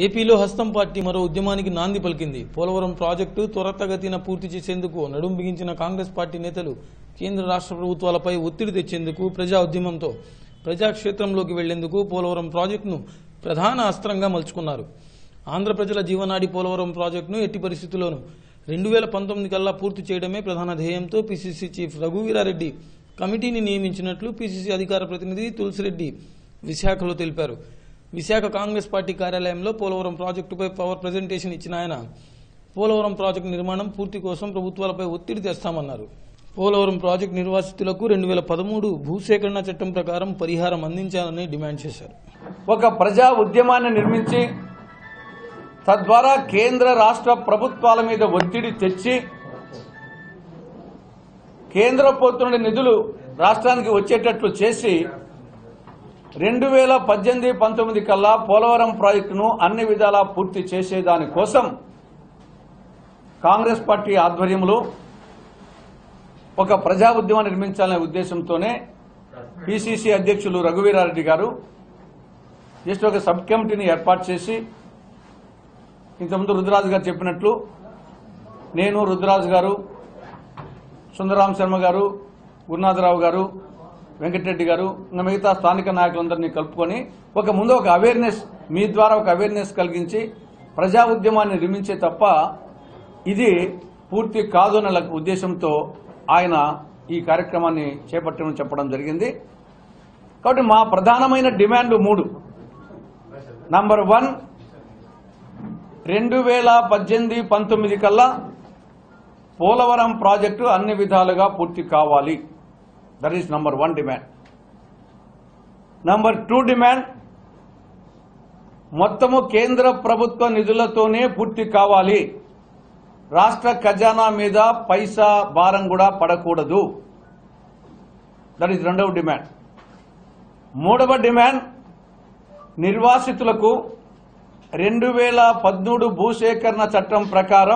ఏపీలో హస్తం పార్టీ మరో ఉద్యమానికి నాంది పలికింది పోలవరం ప్రాజెక్టు త్వరతగతిన పూర్తి చేసేందుకు నడుం బిగించిన కాంగ్రెస్ పార్టీ నేతలు కేంద్ర రాష్ట్ర ప్రభుత్వాలపై ఒత్తిడి తెచ్చేందుకు ప్రజా ఉద్యమంతో ప్రజాక్షేత్రంలోకి వెళ్లేందుకు పోలవరం ప్రాజెక్టును ప్రధాన అస్త్రంగా మలుచుకున్నారు ఆంధ్ర ప్రజల జీవనాడి పోలవరం ప్రాజెక్టును ఎట్టి పరిస్థితుల్లోనూ రెండు వేల పంతొమ్మిది కల్లా పూర్తి చేయడమే ప్రధాన ధ్యేయంతో పిసిసి చీఫ్ రఘువీరారెడ్డి కమిటీని నియమించినట్లు పిసిసి అధికార ప్రతినిధి తులసిరెడ్డి విశాఖలో తెలిపారు విశాఖ కాంగ్రెస్ పార్టీ కార్యాలయంలో పోలవరం ప్రాజెక్టుపై పవర్ ప్రజెంటేషన్ ఇచ్చిన ఆయన పోలవరం ప్రాజెక్టు నిర్మాణం పూర్తి కోసం ప్రభుత్వాలపై ఒత్తిడి తెస్తామన్నారు పోలవరం ప్రాజెక్టు నిర్వాసితులకు రెండు వేల పదమూడు భూసేకరణ చట్టం ప్రకారం పరిహారం అందించాలని డిమాండ్ చేశారు ఒక ప్రజా ఉద్యమాన్ని నిర్మించి తద్వారా కేంద్ర రాష్ట్ర ప్రభుత్వాల మీద ఒత్తిడి తెచ్చి కేంద్ర పోతున్న నిధులు రాష్ట్రానికి వచ్చేటట్లు చేసి రెండు వేల పద్దెనిమిది పంతొమ్మిది కల్లా పోలవరం ప్రాజెక్టును అన్ని విధాలా పూర్తి చేసేదాని కోసం కాంగ్రెస్ పార్టీ ఆధ్వర్యంలో ఒక ప్రజా ఉద్యమం నిర్మించాలనే ఉద్దేశంతోనే పిసిసి అధ్యక్షులు రఘువీరారెడ్డి గారు జస్ట్ ఒక సబ్ కమిటీని ఏర్పాటు చేసి ఇంతకుముందు రుద్రరాజు గారు చెప్పినట్లు నేను రుద్రరాజు గారు సుందరరామ శర్మ గారు గురునాథరావు గారు వెంకటరెడ్డి గారు ఇంకా మిగతా స్థానిక నాయకులందరినీ కలుపుకొని ఒక ముందు ఒక అవేర్నెస్ మీ ద్వారా ఒక అవేర్నెస్ కలిగించి ప్రజా ఉద్యమాన్ని నిర్మించే తప్ప ఇది పూర్తి కాదు అన్న లక్- ఉద్దేశంతో ఆయన ఈ కార్యక్రమాన్ని చేపట్టమని చెప్పడం జరిగింది కాబట్టి మా ప్రధానమైన డిమాండ్ మూడు నంబర్ వన్ రెండు వేల పద్దెనిమిది పంతొమ్మిది కల్లా పోలవరం ప్రాజెక్టు అన్ని విధాలుగా పూర్తి కావాలి that is number one demand number two demand మొత్తము కేంద్ర ప్రభుత్వ నిధులతోనే పూర్తి కావాలి రాష్ట్ర ఖజానా మీద పైసా భారం కూడా పడకూడదు దట్ ఈస్ రెండవ డిమాండ్ మూడవ డిమాండ్ నిర్వాసితులకు రెండు వేల పద్మూడు భూసేకరణ చట్టం ప్రకారం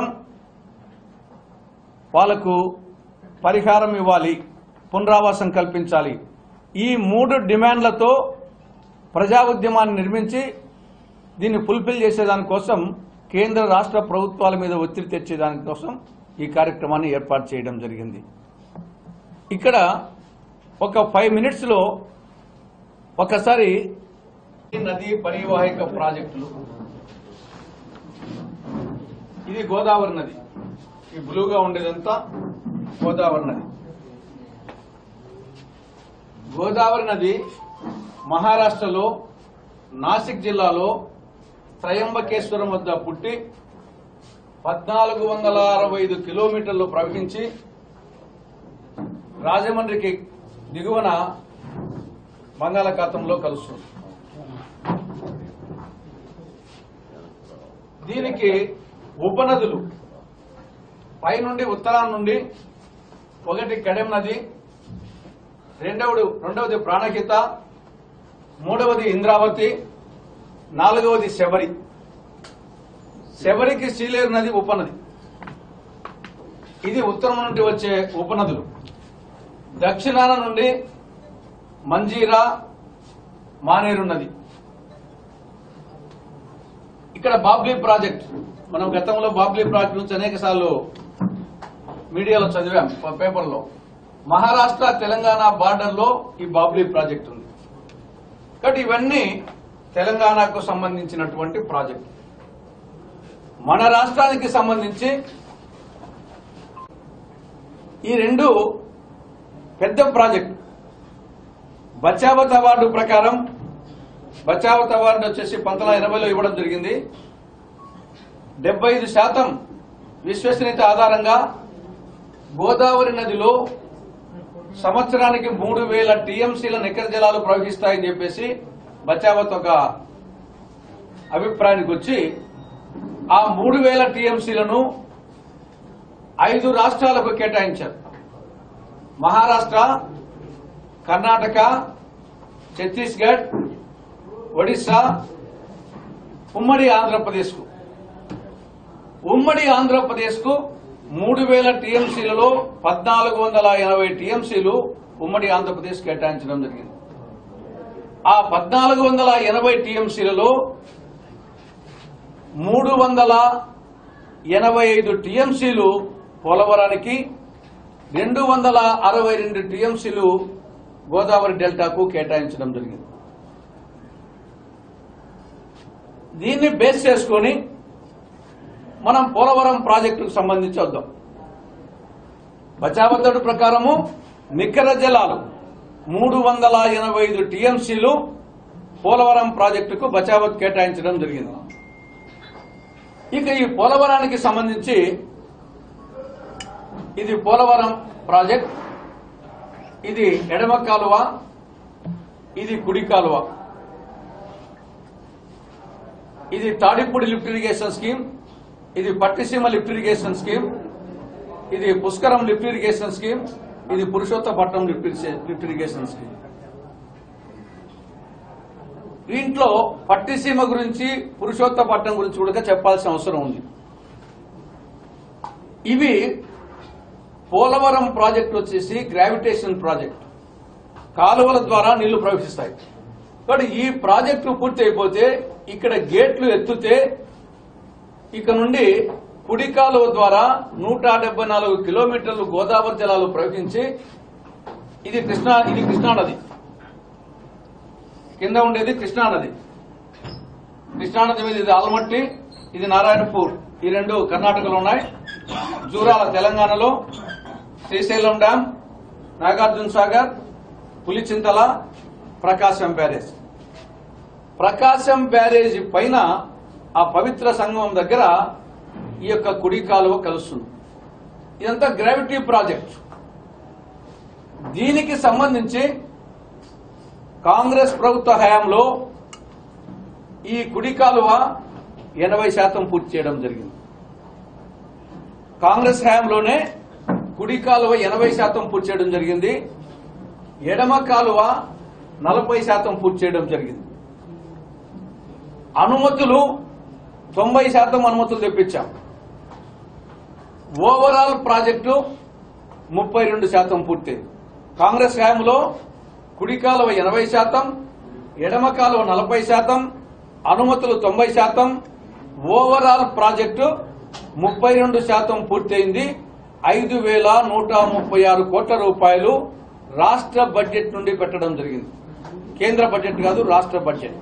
వాళ్లకు పరిహారం ఇవ్వాలి పునరావాసం కల్పించాలి ఈ మూడు డిమాండ్లతో ప్రజా ఉద్యమాన్ని నిర్మించి దీన్ని ఫుల్ఫిల్ చేసేదానికోసం కేంద్ర రాష్ట్ర ప్రభుత్వాల మీద ఒత్తిడి తెచ్చేదానికోసం ఈ కార్యక్రమాన్ని ఏర్పాటు చేయడం జరిగింది ఇక్కడ ఒక ఫైవ్ మినిట్స్లో ఒకసారి నది పరివాహిక ప్రాజెక్టులు ఇది గోదావరి నది ఈ బ్లూగా ఉండేదంతా గోదావరి నది గోదావరి నది మహారాష్ట్రలో నాసిక్ జిల్లాలో త్రయంబకేశ్వరం వద్ద పుట్టి పద్నాలుగు వందల అరవై ఐదు కిలోమీటర్లు ప్రవహించి రాజమండ్రికి దిగువన బంగాళాఖాతంలో కలుస్తుంది దీనికి ఉపనదులు పైనుండి ఉత్తరాన్ని నుండి ఒకటి కడెం నది రెండవది రెండవది ప్రాణహిత మూడవది ఇంద్రావతి నాలుగవది శబరి శబరికి శ్రీలేరు నది ఉపనది ఇది ఉత్తరం నుండి వచ్చే ఉపనదులు దక్షిణాన నుండి మంజీరా మానేరు నది ఇక్కడ బాబ్లీ ప్రాజెక్ట్ మనం గతంలో బాబ్లీ ప్రాజెక్ట్ నుంచి అనేక సార్లు మీడియాలో చదివాం ప- పేపర్లో మహారాష్ట్ర తెలంగాణ బార్డర్ లో ఈ బాబ్లీ ప్రాజెక్ట్ ఉంది కాబట్టి ఇవన్నీ తెలంగాణకు సంబంధించినటువంటి ప్రాజెక్ట్ మన రాష్ట్రానికి సంబంధించి ఈ రెండు పెద్ద ప్రాజెక్ట్ బచావత్ అవార్డు ప్రకారం బచావత్ అవార్డు వచ్చేసి పంతొమ్మిది వందల ఎనభైలో ఇవ్వడం జరిగింది డెబ్బై ఐదు శాతం విశ్వసనీయత ఆధారంగా గోదావరి నదిలో సంవత్సరానికి మూడు వేల టీఎంసీల నికర జలాలు ప్రవహిస్తాయని చెప్పేసి బచావత్ ఒక అభిప్రాయానికి వచ్చి ఆ మూడు వేల టీఎంసీలను ఐదు రాష్ట్రాలకు కేటాయించారు మహారాష్ట్ర కర్ణాటక ఛత్తీస్గఢ్ ఒడిశా ఉమ్మడి ఆంధ్రప్రదేశ్కు ఉమ్మడి ఆంధ్రప్రదేశ్కు మూడు వేల టీఎంసీలలో పద్నాలుగు వందల ఎనభై టీఎంసీలు ఉమ్మడి ఆంధ్రప్రదేశ్ కేటాయించడం జరిగింది ఆ పద్నాలుగు వందల ఎనభై టీఎంసీలలో మూడు వందల ఎనభై ఐదు టీఎంసీలు పోలవరానికి రెండు వందల అరవై రెండు టీఎంసీలు గోదావరి డెల్టాకు కేటాయించడం జరిగింది దీన్ని బేస్ చేసుకొని మనం పోలవరం ప్రాజెక్టుకు సంబంధించి వద్దాం బచాబద్దడు ప్రకారము నికర జలాలు మూడు వందల ఎనభై ఐదు టీఎంసీలు పోలవరం ప్రాజెక్టుకు బచావత్ కేటాయించడం జరిగింది ఇక ఈ పోలవరానికి సంబంధించి ఇది పోలవరం ప్రాజెక్ట్ ఇది ఎడమ కాలువ ఇది కుడి కాలువ ఇది తాడిపూడి లిఫ్ట్ ఇరిగేషన్ స్కీమ్ ఇది పట్టిసీమ లిఫ్ట్ ఇరిగేషన్ స్కీమ్ ఇది పుష్కరం లిఫ్ట్ ఇరిగేషన్ స్కీమ్ ఇది పురుషోత్తపట్నం లిఫ్ట్ ఇరిగే- లిఫ్ట్ ఇరిగేషన్ స్కీమ్ దీంట్లో పట్టిసీమ గురించి పురుషోత్తపట్నం గురించి కూడా చెప్పాల్సిన అవసరం ఉంది ఇవి పోలవరం ప్రాజెక్ట్ వచ్చేసి గ్రావిటేషన్ ప్రాజెక్ట్ కాలువల ద్వారా నీళ్లు ప్రవహిస్తాయి కాబట్టి ఈ ప్రాజెక్టు పూర్తి అయిపోతే ఇక్కడ గేట్లు ఎత్తుతే ఇక నుండి కుడి కాలువ ద్వారా నూట డెబ్బై నాలుగు కిలోమీటర్లు గోదావరి జలాలు ప్రవహించి ఇది కృష్ణా ఇది కృష్ణానది కింద ఉండేది కృష్ణానది కృష్ణానది మీద ఇది ఆల్మట్టి ఇది నారాయణపూర్ ఈ రెండు కర్ణాటకలో ఉన్నాయి జూరాల తెలంగాణలో Srisailam dam Nagarjuna Sagar Pulichintala Prakasam barrage Prakasam barrage పైన ఆ పవిత్ర సంగమం దగ్గర ఈ యొక్క కుడి కాలువ కలుస్తుంది ఇదంతా గ్రావిటీ ప్రాజెక్ట్ దీనికి సంబంధించి కాంగ్రెస్ ప్రభుత్వ హయాంలో ఈ కుడి కాలువ ఎనభై శాతం పూర్తి చేయడం జరిగింది కాంగ్రెస్ హయాంలోనే కుడి కాలువ ఎనభై శాతం పూర్తి చేయడం జరిగింది ఎడమ కాలువ నలభై శాతం పూర్తి చేయడం జరిగింది అనుమతులు తొంభై శాతం అనుమతులు తెప్పించాం ఓవరాల్ ప్రాజెక్టు ముప్పై రెండు శాతం పూర్తయింది కాంగ్రెస్ హయాంలో కుడి కాలువ ఎనభై శాతం ఎడమ కాలువ నలభై శాతం అనుమతులు తొంభై శాతం ఓవరాల్ ప్రాజెక్టు ముప్పై రెండు శాతం పూర్తయింది ఐదు వేల నూట ముప్పై ఆరు కోట్ల రూపాయలు రాష్ట్ర బడ్జెట్ నుండి పెట్టడం జరిగింది కేంద్ర బడ్జెట్ కాదు రాష్ట్ర బడ్జెట్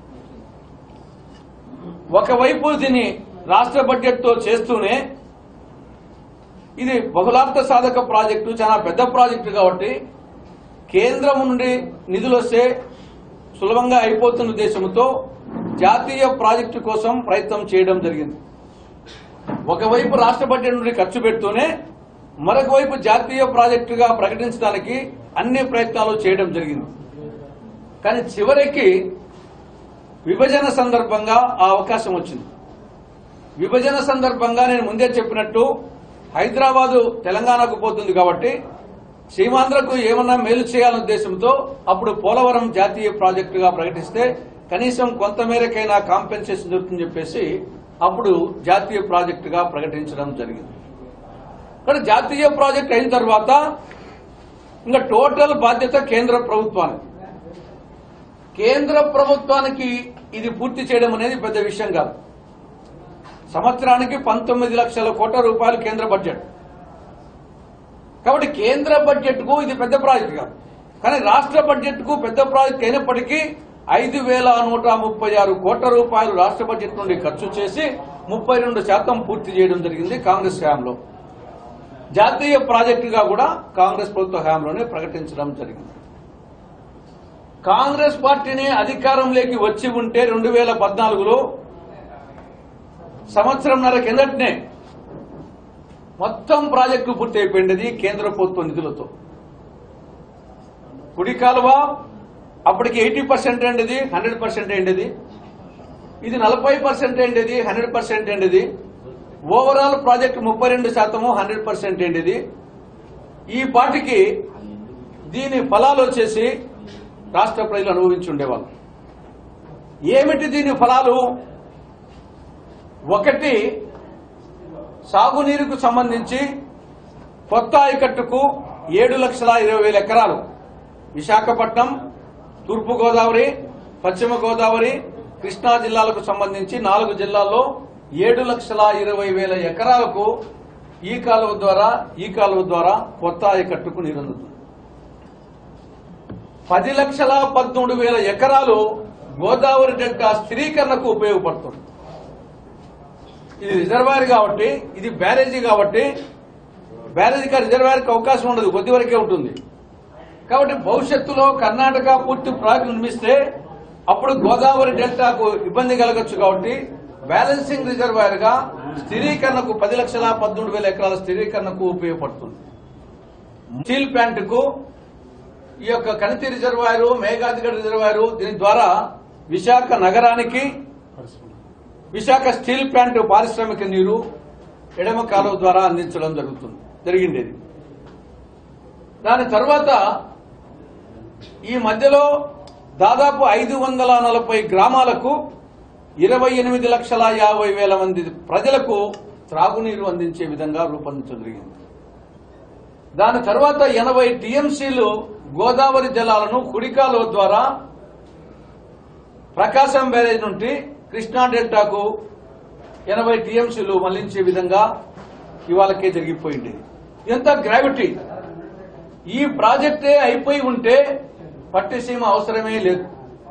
ఒకవైపు దీన్ని రాష్ట్ర బడ్జెట్ తో చేస్తూనే ఇది బహుళార్థ సాధక ప్రాజెక్టు చాలా పెద్ద ప్రాజెక్టు కాబట్టి కేంద్రం నుండి నిధులు వస్తే సులభంగా అయిపోతున్న ఉద్దేశంతో జాతీయ ప్రాజెక్టు కోసం ప్రయత్నం చేయడం జరిగింది ఒకవైపు రాష్ట్ర బడ్జెట్ నుండి ఖర్చు పెడుతూనే మరొక వైపు జాతీయ ప్రాజెక్టుగా ప్రకటించడానికి అన్ని ప్రయత్నాలు చేయడం జరిగింది కానీ చివరికి విభజన సందర్భంగా ఆ అవకాశం వచ్చింది విభజన సందర్భంగా నేను ముందే చెప్పినట్టు హైదరాబాదు తెలంగాణకు పోతుంది కాబట్టి సీమాంధ్రకు ఏమన్నా మేలు చేయాలనే ఉద్దేశంతో అప్పుడు పోలవరం జాతీయ ప్రాజెక్టుగా ప్రకటిస్తే కనీసం కొంతమేరకైనా కాంపెన్సేషన్ దొరుకుతుందని చెప్పేసి అప్పుడు జాతీయ ప్రాజెక్టుగా ప్రకటించడం జరిగింది కానీ జాతీయ ప్రాజెక్ట్ అయిన తర్వాత ఇంకా టోటల్ బాధ్యత కేంద్ర ప్రభుత్వానికి కేంద్ర ప్రభుత్వానికి ఇది పూర్తి చేయడం అనేది పెద్ద విషయం కాదు సంవత్సరానికి పంతొమ్మిది లక్షల కోట్ల రూపాయలు కేంద్ర బడ్జెట్ కాబట్టి కేంద్ర బడ్జెట్ కు ఇది పెద్ద ప్రాజెక్ట్ కాదు కానీ రాష్ట్ర బడ్జెట్ కు పెద్ద ప్రాజెక్ట్ అయినప్పటికీ ఐదు వేల నూట ముప్పై ఆరు కోట్ల రూపాయలు రాష్ట్ర బడ్జెట్ నుండి ఖర్చు చేసి ముప్పై రెండు శాతం పూర్తి చేయడం జరిగింది కాంగ్రెస్ హయాంలో జాతీయ ప్రాజెక్టుగా కూడా కాంగ్రెస్ ప్రభుత్వ హయాంలోనే ప్రకటించడం జరిగింది కాంగ్రెస్ పార్టీని అధికారంలోకి వచ్చి ఉంటే రెండు వేల పద్నాలుగులో సంవత్సరంన్నర కిందటనే మొత్తం ప్రాజెక్టు పూర్తి అయిపోయింది కేంద్ర ప్రభుత్వ నిధులతో కుడి కాలువ అప్పటికి ఎయిటీ పర్సెంట్ అయింది హండ్రెడ్ పర్సెంట్ అయింది ఇది నలభై పర్సెంట్ అయింది హండ్రెడ్ పర్సెంట్ అయింది ఓవరాల్ ప్రాజెక్ట్ ముప్పై రెండు శాతము హండ్రెడ్ పర్సెంట్ అయింది ఈ పాటికి దీని ఫలాలు వచ్చేసి రాష్ట్ర ప్రజలు అనుభవించి ఉండేవాళ్ళు ఏమిటి దీని ఫలాలు ఒకటి సాగునీరుకు సంబంధించి కొత్త ఆయకట్టుకు ఏడు లక్షల ఇరవై వేల ఎకరాలు విశాఖపట్నం తూర్పు గోదావరి పశ్చిమ గోదావరి కృష్ణా జిల్లాలకు సంబంధించి నాలుగు జిల్లాల్లో ఏడు లక్షల ఇరవై వేల ఎకరాలకు ఈ కాలువ ద్వారా ఈ కాలువ ద్వారా కొత్త ఆయకట్టుకు నీరందుతుంది పది లక్షల పదమూడు వేల ఎకరాలు గోదావరి డెల్టా స్థిరీకరణకు ఉపయోగపడుతుంది ఇది రిజర్వాయర్ కాబట్టి ఇది బ్యారేజీ కాబట్టి బ్యారేజీకి రిజర్వాయర్కి అవకాశం ఉండదు కొద్ది వరకే ఉంటుంది కాబట్టి భవిష్యత్తులో కర్ణాటక పూర్తి ప్రాజెక్టు నిర్మిస్తే అప్పుడు గోదావరి డెల్టాకు ఇబ్బంది కలగచ్చు కాబట్టి బ్యాలెన్సింగ్ రిజర్వాయర్ గా స్థిరీకరణకు పది లక్షల పదమూడు వేల ఎకరాల స్థిరీకరణకు ఉపయోగపడుతుంది స్టీల్ ప్లాంట్ కు ఈ యొక్క కణితి రిజర్వాయర్ మేఘాదిగడ రిజర్వాయర్ దీని ద్వారా విశాఖ నగరానికి విశాఖ స్టీల్ ప్లాంట్ పారిశ్రామిక నీరు ఎడమ కాలువ ద్వారా అందించడం జరుగుతుంది జరిగింది ఇది. దాని తర్వాత ఈ మధ్యలో దాదాపు ఐదు వందల నలభై గ్రామాలకు ఇరవై ఎనిమిది లక్షల యాభై వేల మంది ప్రజలకు త్రాగునీరు అందించే విధంగా రూపొందించడం జరిగింది దాని తర్వాత ఎనభై టీఎంసీలు గోదావరి జలాలను కుడికాలువ ద్వారా ప్రకాశం బ్యారేజ్ నుండి కృష్ణా డెల్టాకు ఎనభై టీఎంసీలు మళ్లించే విధంగా ఇవాళకే జరిగిపోయింది ఎంత గ్రావిటీ ఈ ప్రాజెక్టే అయిపోయి ఉంటే పట్టిసీమ అవసరమే లేదు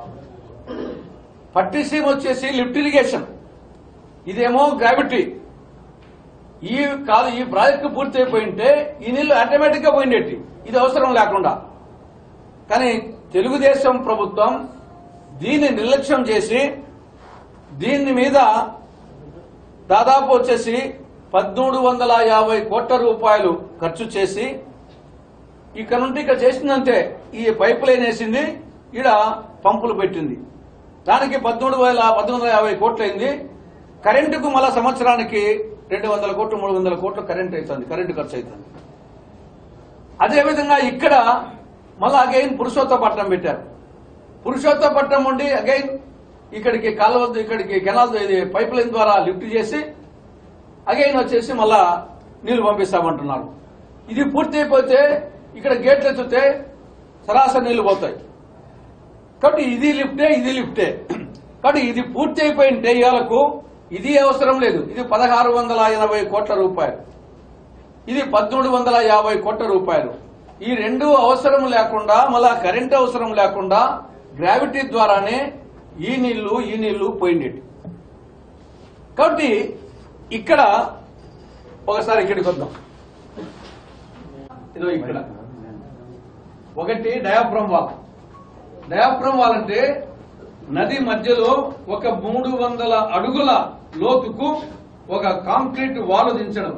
పట్టిసీమ వచ్చేసి లిఫ్ట్ ఇరిగేషన్ ఇదేమో గ్రావిటీ ఈ కాదు ఈ ప్రాజెక్టు పూర్తి అయిపోయి ఉంటే ఈ నీళ్లు ఆటోమేటిక్ గా పోయిండేటి ఇది అవసరం లేకుండా కానీ తెలుగుదేశం ప్రభుత్వం దీన్ని నిర్లక్ష్యం చేసి దీని మీద దాదాపు వచ్చేసి పద్మూడు వందల యాభై కోట్ల రూపాయలు ఖర్చు చేసి ఇక్కడ నుండి ఇక్కడ చేసిందంటే ఈ పైప్ లైన్ వేసింది ఈడ పంపులు పెట్టింది దానికి పద్మూడు వేల పద్మూడు వందల యాభై కోట్లు అయింది కరెంటుకు మళ్ళా సంవత్సరానికి రెండు వందల కోట్లు మూడు వందల కోట్లు కరెంట్ అవుతుంది కరెంటు ఖర్చు అవుతుంది అదేవిధంగా ఇక్కడ మళ్ళా అగైన్ పురుషోత్తపట్నం పెట్టారు పురుషోత్తపట్నం ఉండి అగైన్ ఇక్కడికి కాలువ ఇక్కడికి కెనాల్ ఇది పైప్ లైన్ ద్వారా లిఫ్ట్ చేసి అగైన్ వచ్చేసి మళ్ళా నీళ్లు పంపిస్తామంటున్నారు ఇది పూర్తి అయిపోతే ఇక్కడ గేట్లు ఎత్తితే సరాసరి నీళ్లు పోతాయి కాబట్టి ఇది లిఫ్టే ఇది లిఫ్టే కాబట్టి ఇది పూర్తి అయిపోయింటే ఇవాళకు ఇది అవసరం లేదు ఇది పదహారు వందల ఎనభై కోట్ల రూపాయలు ఇది పద్మూడు వందల యాభై కోట్ల రూపాయలు ఈ రెండు అవసరం లేకుండా మళ్ళా కరెంట్ అవసరం లేకుండా గ్రావిటీ ద్వారానే ఈ నీళ్లు ఈ నీళ్లు పోయిండేటి కాబట్టి ఇక్కడ ఒకసారి ఇక్కడికి వద్దాం ఇదో ఇక్కడ ఒకటి డయాఫ్రమ్ వాల్ డయాఫ్రమ్ వాల్ అంటే నది మధ్యలో ఒక మూడు వందల అడుగుల లోతుకు ఒక కాంక్రీట్ వాల్ దించడం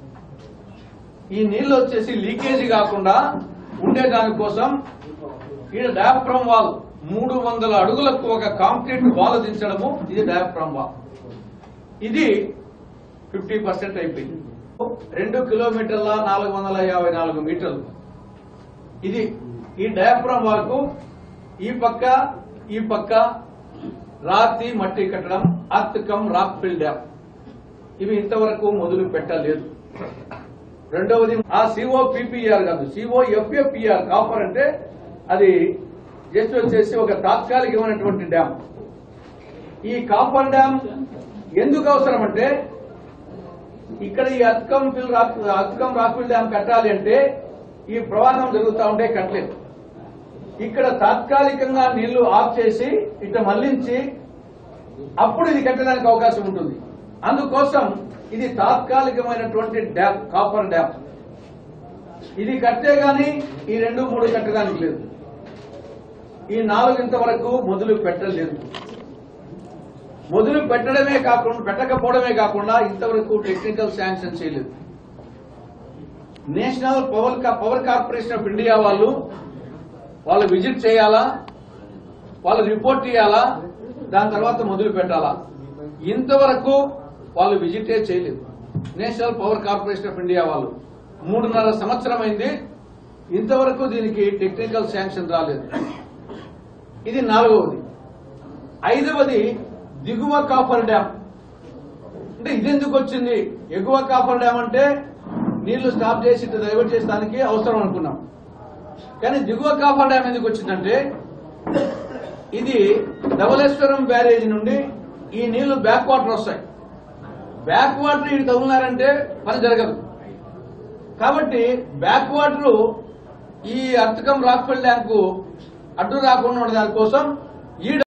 ఈ నీళ్లు వచ్చేసి లీకేజీ కాకుండా ఉండే దానికోసం ఈ డయాఫ్రమ్ వాల్ మూడు వందల అడుగులకు ఒక కాంక్రీట్ వాల్ దించడము ఇది డయాఫ్రమ్ వాల్ ఇది ఫిఫ్టీ పర్సెంట్ అయిపోయింది రెండు కిలోమీటర్ల నాలుగు వందల యాభై నాలుగు మీటర్లు ఇది ఈ డయాఫ్రమ్ వరకు ఈ పక్క ఈ పక్క రాతి మట్టి కట్టడం అర్తకం రాక్ ఫిల్ డ్యామ్ ఇవి ఇంతవరకు మొదలు పెట్టలేదు రెండవది ఆ సిఓ పిపిఆర్ కాదు సిఓ ఎఫ్ఎఫ్ఈఆర్ కాపర్ అంటే అది జస్ట్ వచ్చేసి ఒక తాత్కాలికమైనటువంటి డ్యామ్ ఈ కాపర్ డ్యామ్ ఎందుకు అవసరం అంటే ఇక్కడ ఈ earth cum fill rock earth cum rockfill dam కట్టాలి అంటే ఈ ప్రవాహం జరుగుతూ ఉంటే కట్టలేదు ఇక్కడ తాత్కాలికంగా నీళ్లు ఆఫ్ చేసి ఇట్లా మళ్లించి అప్పుడు ఇది కట్టడానికి అవకాశం ఉంటుంది అందుకోసం ఇది తాత్కాలికమైనటువంటి డ్యామ్ కాపర్ డ్యామ్ ఇది కట్టే గాని ఈ రెండు మూడు కట్టడానికి లేదు ఈ నాలుగు ఇంతవరకు మొదలు పెట్టలేదు మొదలు పెట్టడమే కాకుండా పెట్టకపోవడమే కాకుండా ఇంతవరకు టెక్నికల్ శాంక్షన్ చేయలేదు నేషనల్ పవర్ కా- పవర్ కార్పొరేషన్ ఆఫ్ ఇండియా వాళ్ళు వాళ్ళు విజిట్ చేయాలా వాళ్ళు రిపోర్ట్ చేయాలా దాని తర్వాత మొదలు పెట్టాలా ఇంతవరకు వాళ్ళు విజిటే చేయలేదు national power corporation of India వాళ్ళు మూడున్నర సంవత్సరం అయింది ఇంతవరకు దీనికి టెక్నికల్ శాంక్షన్ రాలేదు ఇది నాలుగవది ఐదవది దిగువ కాపర్ డ్యామ్ అంటే ఇదెందుకు వచ్చింది ఎగువ కాపర్ డ్యామ్ అంటే నీళ్లు స్టాప్ చేసి ఇటు డైవర్ట్ చేసడానికి అవసరం అనుకున్నాం కానీ దిగువ కాపర్ డ్యామ్ ఎందుకు వచ్చిందంటే ఇది ధవళేశ్వరం బ్యారేజ్ నుండి ఈ నీళ్లు బ్యాక్ వాటర్ వస్తాయి బ్యాక్ వాటర్ ఇటు తగులున్నారంటే పని జరగదు కాబట్టి బ్యాక్ వాటర్ ఈ అర్థకం రాక్ఫెల్ ల్యాండ్ కు అడ్డు రాకుండా ఉన్న దానికోసం ఈ